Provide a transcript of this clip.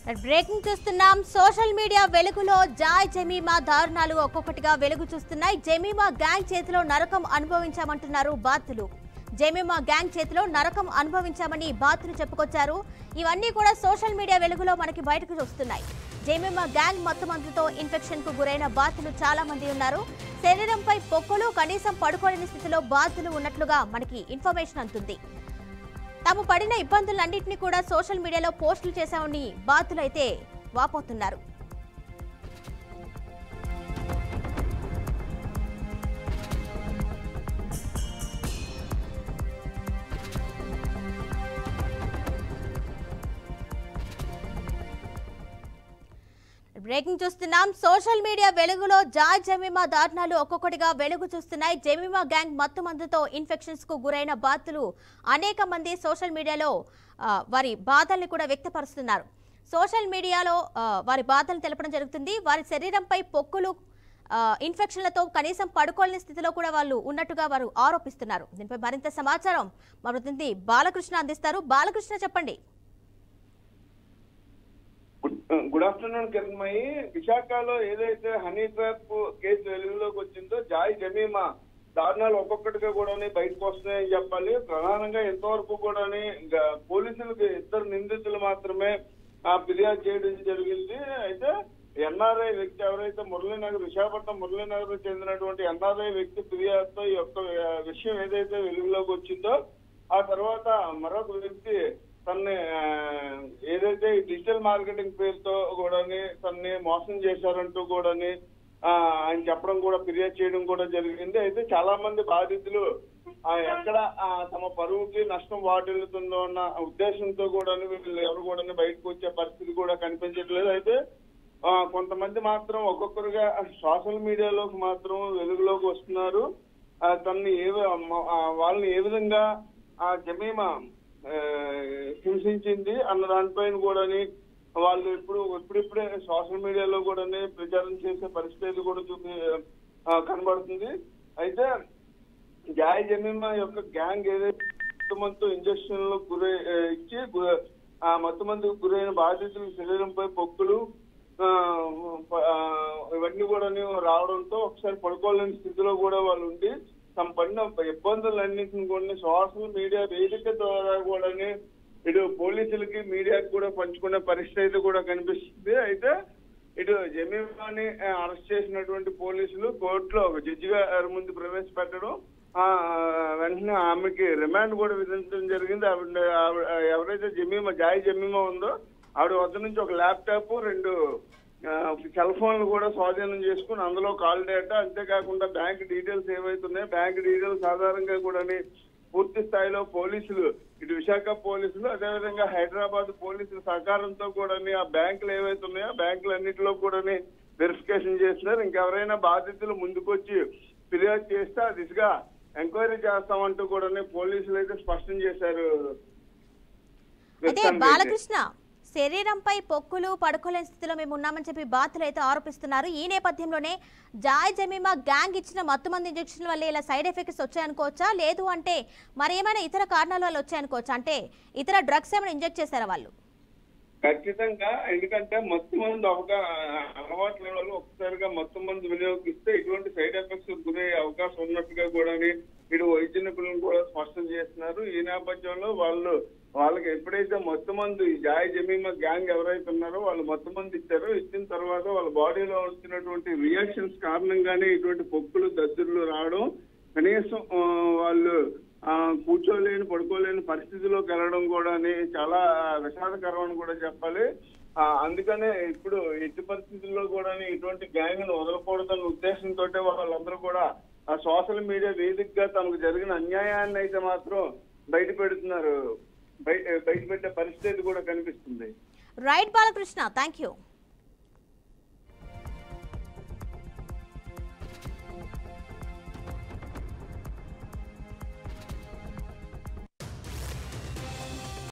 Breaking చూస్తున్నాం social media వెలుగులో జాయ్ జమీమా దారుణాలు ఒక్కొక్కటిగా వెలుగు చూస్తున్నాయి జమీమా గ్యాంగ్ చేతిలో నరకం అనుభవించామంటున్నారు బాధితులు జమీమా గ్యాంగ్ చేతిలో నరకం అనుభవించామని బాధితులు చెప్పుకొచ్చారు ఇవన్నీ కూడా సోషల్ మీడియా వెలుగులో మనకి బయటకు వస్తున్నాయి జమీమా గ్యాంగ్ మత్తుమందుతో ఇన్ఫెక్షన్ కు గురైన బాధితులు చాలా మంది ఉన్నారు శరీరంపై పొక్కులు కనీసం పడుకోలేని స్థితిలో బాధితులు ఉన్నట్లుగా మనకి ఇన్ఫర్మేషన్ అందుతుంది తాము పడిన ఇబ్బందులన్నింటినీ కూడా సోషల్ మీడియాలో పోస్టులు చేశామని బాధితులు అయితే వాపోతున్నారు బ్రేకింగ్ చూస్తున్నాం సోషల్ మీడియా వెలుగులో జాయ్ జమీమా దారుణాలు ఒక్కొక్కటిగా వెలుగు చూస్తున్నాయి జమీమా గ్యాంగ్ మత్తు మందుతో ఇన్ఫెక్షన్స్ కు గురైన బాధితులు అనేక మంది సోషల్ మీడియాలో ఆ, వారి బాధల్ని కూడా వ్యక్తపరుస్తున్నారు సోషల్ మీడియాలో ఆ, వారి బాధలు తెలపడం జరుగుతుంది వారి శరీరంపై పొక్కులు ఆ, ఇన్ఫెక్షన్లతో కనీసం పడుకోలేని స్థితిలో కూడా వాళ్ళు ఉన్నట్టుగా వారు ఆరోపిస్తున్నారు దీనిపై మరింత సమాచారం మా ప్రతినిధి బాలకృష్ణ అందిస్తారు బాలకృష్ణ చెప్పండి గుడ్ గుడ్ ఆఫ్టర్నూన్ కిరణ్మయి విశాఖలో ఏదైతే హనీ ట్రాప్ కేసు వెలుగులోకి వచ్చిందో జాయ్ జమీమా దారుణాలు ఒక్కొక్కటిగా కూడా బయటకు వస్తున్నాయని చెప్పాలి ప్రధానంగా ఎంతవరకు కూడా పోలీసులకు ఇద్దరు నిందితులు మాత్రమే ఆ ఫిర్యాదు చేయడం జరిగింది అయితే ఎన్ఆర్ఐ వ్యక్తి ఎవరైతే మురళీనగర్ విశాఖపట్నం మురళీనగర్ చెందినటువంటి ఎన్ఆర్ఐ వ్యక్తి ఫిర్యాదుతో ఈ యొక్క ఆ, విషయం ఏదైతే వెలుగులోకి వచ్చిందో ఆ తర్వాత మరొక వ్యక్తి తన్ని ఆ, ఏదైతే ఈ డిజిటల్ మార్కెటింగ్ పేరుతో కూడాని తన్ని మోసం చేశారంటూ కూడాని ఆ, ఆయన చెప్పడం కూడా ఫిర్యాదు చేయడం కూడా జరిగింది అయితే చాలా మంది బాధితులు ఆ, ఎక్కడ ఆ, తమ పరువుకి నష్టం వాటిల్లుతుందో అన్న ఉద్దేశంతో కూడా వీళ్ళు ఎవరు కూడా బయటకు వచ్చే పరిస్థితి కూడా కనిపించట్లేదు అయితే ఆ, కొంతమంది మాత్రం ఒక్కొక్కరుగా సోషల్ మీడియాలోకి మాత్రం వెలుగులోకి వస్తున్నారు ఆ, తనని ఏ వి- మ- ఆ, వాళ్ళని ఏ విధంగా ఆ జమీమా ఆ, హింసించింది అన్న దానిపైన కూడాని వాళ్ళు ఇప్పుడు ఇప్పుడిప్పుడే సోషల్ మీడియాలో కూడా ప్రచారం చేసే పరిస్థితి కూడా చూపి ఆ, కనబడుతుంది అయితే జాయ్ జమీమా యొక్క గ్యాంగ్ ఏదైతే మత్తుమందు ఇంజక్షన్ లో గురై ఆ, ఇచ్చి గు- ఆ మత్తుమందుకు గురైన బాధితుల శరీరంపై పొక్కులు ఆ, ప- ఆ, ఇవన్నీ కూడా రావడంతో ఒకసారి పడుకోలేని స్థితిలో కూడా వాళ్ళు ఉండి తమ పడిన ఇబ్బందులన్నింటిని కూడా సోషల్ మీడియా వేదిక ద్వారా కూడా ఇటు పోలీసులకి మీడియాకి కూడా పంచుకునే పరిస్థితి అయితే కూడా కనిపిస్తుంది అయితే ఇటు జమీమాని అరెస్ట్ చేసినటువంటి పోలీసులు కోర్టులో ఒక జడ్జి గారి ముందు ప్రవేశపెట్టడం ఆ వెంటనే ఆమెకి రిమాండ్ కూడా విధించడం జరిగింది ఆవిడ ఆవిడ ఎవరైతే జమీమా జాయ్ జమీమా ఉందో ఆవిడ వద్ద నుంచి ఒక ల్యాప్టాప్ రెండు ఆ, సెల్ ఫోన్లు కూడా స్వాధీనం చేసుకుని అందులో కాల్ డేటా అంతేకాకుండా బ్యాంక్ డీటెయిల్స్ ఏవైతున్నాయో బ్యాంక్ డీటెయిల్స్ ఆధారంగా కూడా పూర్తి స్థాయిలో పోలీసులు ఇటు విశాఖ పోలీసులు అదేవిధంగా హైదరాబాద్ పోలీసుల సహకారంతో కూడా ఆ బ్యాంకులు ఏవైతే ఉన్నాయో బ్యాంకులు అన్నింటిలో కూడా వెరిఫికేషన్ చేస్తున్నారు ఇంకెవరైనా బాధితులు ముందుకొచ్చి ఫిర్యాదు చేస్తే ఆ దిశగా ఎంక్వైరీ చేస్తామంటూ కూడా పోలీసులు అయితే స్పష్టం చేశారు అయితే ప్రస్తుతానికైతే. బాలకృష్ణ శరీరంపై పొక్కులు పడుకోలేని స్థితిలో మేము ఉన్నామని చెప్పి బాధితులు అయితే ఆరోపిస్తున్నారు ఈ నేపథ్యంలోనే జాయ్ జమీమా గ్యాంగ్ ఇచ్చిన మత్తుమంది ఇంజక్షన్ వల్ల ఇలా సైడ్ ఎఫెక్ట్స్ వచ్చాయనుకోవచ్చా లేదు అంటే మరి ఏమైనా ఇతర కారణాల వల్ల వచ్చాయనుకోవచ్చా అంటే ఇతర డ్రగ్స్ ఏమైనా ఇంజెక్ట్ చేశారా వాళ్ళు ఖచ్చితంగా ఎందుకంటే మత్తు మందు అవగా అలవాట్ల వల్ల ఒకసారిగా మత్తు మందు వినియోగిస్తే ఇటువంటి సైడ్ ఎఫెక్ట్స్ గురయ్యే అవకాశం ఉన్నట్టుగా కూడా ఇటు వైద్య నిపుణులు కూడా స్పష్టం చేస్తున్నారు ఈ నేపథ్యంలో వాళ్ళు వాళ్ళకి ఎప్పుడైతే మత్తు మందు ఈ జాయ్ జమీమా గ్యాంగ్ ఎవరైతే ఉన్నారో వాళ్ళు మత్తు మందు ఇచ్చారో ఇచ్చిన తర్వాత వాళ్ళ బాడీలో వచ్చినటువంటి రియాక్షన్స్ కారణంగానే ఇటువంటి పొక్కులు దద్దుర్లు రావడం కనీసం ఆ, వాళ్ళు ఆ, కూర్చోలేని పడుకోలేని పరిస్థితిలోకి వెళ్ళడం కూడా చాలా విషాదకరం అని కూడా చెప్పాలి ఆ, అందుకనే ఇప్పుడు ఎట్టి పరిస్థితుల్లో కూడా ఇటువంటి గ్యాంగ్ ను వదలకూడదన్న ఉద్దేశంతో వాళ్ళందరూ కూడా ఆ సోషల్ మీడియా వేదికగా తమకు జరిగిన అన్యాయాన్ని అయితే మాత్రం బయట పెడుతున్నారు బయట బయట పెట్టే పరిస్థితి కూడా కనిపిస్తుంది రైట్ బాలకృష్ణ థ్యాంక్ యూ